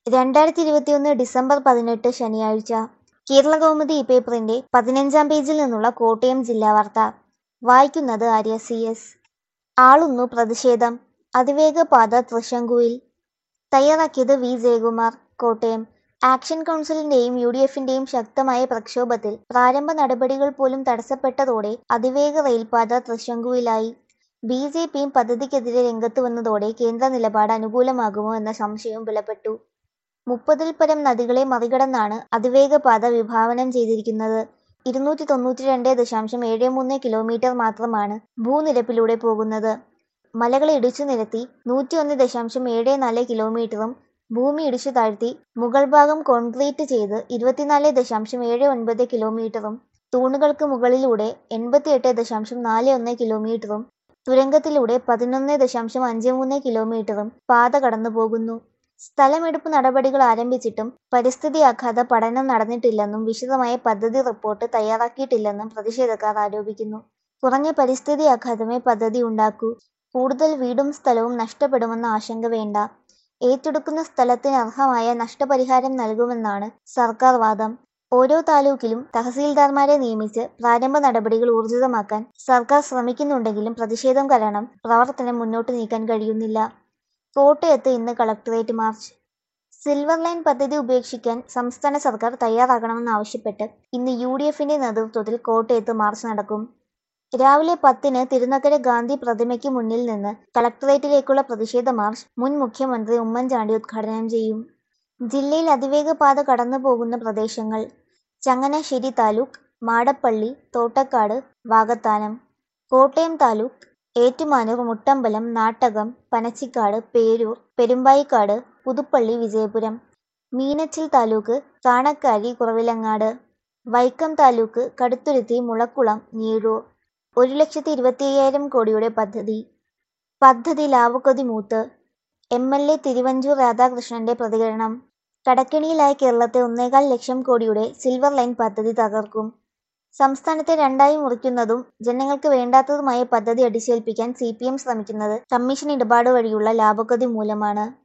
രണ്ടായിരത്തി ഇരുപത്തിയൊന്ന് ഡിസംബർ പതിനെട്ട് ശനിയാഴ്ച കേരളകൗമുദി ഈ പേപ്പറിന്റെ പതിനഞ്ചാം പേജിൽ നിന്നുള്ള കോട്ടയം ജില്ലാ വാർത്ത വായിക്കുന്നത് ആര്യ സി എസ് ആളുന്നു പ്രതിഷേധം അതിവേഗപാത തൃശങ്കുവിൽ തയ്യാറാക്കിയത് വി ജയകുമാർ കോട്ടയം ആക്ഷൻ കൗൺസിലിന്റെയും യു ഡി എഫിന്റെയും ശക്തമായ പ്രക്ഷോഭത്തിൽ പ്രാരംഭ നടപടികൾ പോലും തടസ്സപ്പെട്ടതോടെ അതിവേഗ റെയിൽപാത തൃശങ്കുവിലായി ബി ജെ പിയും പദ്ധതിക്കെതിരെ രംഗത്ത് വന്നതോടെ കേന്ദ്ര നിലപാട് അനുകൂലമാകുമോ എന്ന സംശയവും ബലപ്പെട്ടു മുപ്പതിൽ പരം നദികളെ മറികടന്നാണ് അതിവേഗപാത വിഭാവനം ചെയ്തിരിക്കുന്നത് ഇരുന്നൂറ്റി തൊണ്ണൂറ്റി രണ്ട് ദശാംശം ഏഴ് മൂന്ന് കിലോമീറ്റർ മാത്രമാണ് ഭൂനിരപ്പിലൂടെ പോകുന്നത് മലകളെ ഇടിച്ചു നിരത്തി നൂറ്റി ഒന്ന് ദശാംശം ഏഴ് നാല് കിലോമീറ്ററും ഭൂമി ഇടിച്ചു താഴ്ത്തി മുകൾ ഭാഗം കോൺക്രീറ്റ് ചെയ്ത് ഇരുപത്തിനാല് ദശാംശം ഏഴ് ഒൻപത് കിലോമീറ്ററും തൂണുകൾക്ക് മുകളിലൂടെ എൺപത്തിയെട്ട് ദശാംശം നാല് ഒന്ന് കിലോമീറ്ററും തുരങ്കത്തിലൂടെ പതിനൊന്ന് ദശാംശം അഞ്ച് മൂന്ന് കിലോമീറ്ററും പാത കടന്നു പോകുന്നു സ്ഥലമെടുപ്പ് നടപടികൾ ആരംഭിച്ചിട്ടും പരിസ്ഥിതി ആഘാത പഠനം നടന്നിട്ടില്ലെന്നും വിശദമായ പദ്ധതി റിപ്പോർട്ട് തയ്യാറാക്കിയിട്ടില്ലെന്നും പ്രതിഷേധക്കാർ ആരോപിക്കുന്നു കുറഞ്ഞ പരിസ്ഥിതി ആഘാതമേ പദ്ധതി ഉണ്ടാക്കൂ കൂടുതൽ വീടും സ്ഥലവും നഷ്ടപ്പെടുമെന്ന ആശങ്ക വേണ്ട ഏറ്റെടുക്കുന്ന സ്ഥലത്തിന് അർഹമായ നഷ്ടപരിഹാരം നൽകുമെന്നാണ് സർക്കാർ വാദം ഓരോ താലൂക്കിലും തഹസീൽദാർമാരെ നിയമിച്ച് പ്രാരംഭ നടപടികൾ ഊർജിതമാക്കാൻ സർക്കാർ ശ്രമിക്കുന്നുണ്ടെങ്കിലും പ്രതിഷേധം കാരണം പ്രവർത്തനം മുന്നോട്ട് നീക്കാൻ കഴിയുന്നില്ല കോട്ടയത്ത് ഇന്ന് കളക്ടറേറ്റ് മാർച്ച് സിൽവർ ലൈൻ പദ്ധതി ഉപേക്ഷിക്കാൻ സംസ്ഥാന സർക്കാർ തയ്യാറാകണമെന്നാവശ്യപ്പെട്ട് ഇന്ന് യു ഡി എഫിന്റെ നേതൃത്വത്തിൽ കോട്ടയത്ത് മാർച്ച് നടക്കും രാവിലെ പത്തിന് തിരുനക്കര ഗാന്ധി പ്രതിമയ്ക്ക് മുന്നിൽ നിന്ന് കളക്ടറേറ്റിലേക്കുള്ള പ്രതിഷേധ മാർച്ച് മുൻ മുഖ്യമന്ത്രി ഉമ്മൻചാണ്ടി ഉദ്ഘാടനം ചെയ്യും ജില്ലയിൽ അതിവേഗ പാത കടന്നു പോകുന്ന പ്രദേശങ്ങൾ ചങ്ങനാശ്ശേരി താലൂക്ക് മാടപ്പള്ളി തോട്ടക്കാട് വാകത്താനം കോട്ടയം താലൂക്ക് ഏറ്റുമാനൂർ മുട്ടമ്പലം നാട്ടകം പനച്ചിക്കാട് പേരൂർ പെരുമ്പായിക്കാട് പുതുപ്പള്ളി വിജയപുരം മീനച്ചിൽ താലൂക്ക് കാണക്കാരി കുറവിലങ്ങാട് വൈക്കം താലൂക്ക് കടുത്തുരുത്തി മുളക്കുളം ഞീഴൂർ ഒരു ലക്ഷത്തി ഇരുപത്തി അയ്യായിരം കോടിയുടെ പദ്ധതി പദ്ധതി ലാവക്കൊതി മൂത്ത് എം എൽ എ തിരുവഞ്ചൂർ രാധാകൃഷ്ണന്റെ പ്രതികരണം കടക്കിണിയിലായ കേരളത്തെ ഒന്നേകാൽ ലക്ഷം കോടിയുടെ സിൽവർ ലൈൻ പദ്ധതി തകർക്കും സംസ്ഥാനത്തെ രണ്ടായി മുറിക്കുന്നതും ജനങ്ങൾക്ക് വേണ്ടാത്തതുമായ പദ്ധതി അടിച്ചേൽപ്പിക്കാൻ സി പി എം ശ്രമിക്കുന്നത് കമ്മീഷൻ ഇടപാട് വഴിയുള്ള ലാഭഗതി മൂലമാണ്